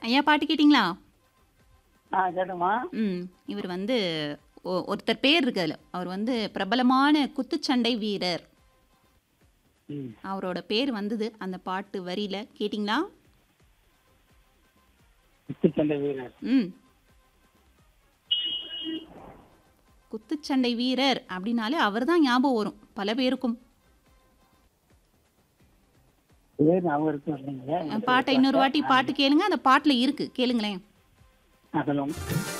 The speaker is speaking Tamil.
ஐயா பாட்டு கேட்டிங்களா ஆ கேட்டோமா ம் இவர் வந்து ஒ- ஒருத்தர் பேர் இருக்கு அதில் அவர் வந்து பிரபலமான குத்துச்சண்டை வீரர் ம் அவரோட பேர் வந்தது அந்த பாட்டு வரியில கேட்டிங்களா குத்துச்சண்டை வீரர் ம் குத்துச்சண்டை வீரர் அப்படின்னாலே அவர் தான் ஞாபகம் வரும் பல பேருக்கும் பேர் ஞாபகம் இருக்கு இல்லைங்களா பாட்டை இன்னொரு வாட்டி பாட்டு கேளுங்க அந்த பாட்டில் இருக்கு கேளுங்களேன் ஆ சொல்லுங்க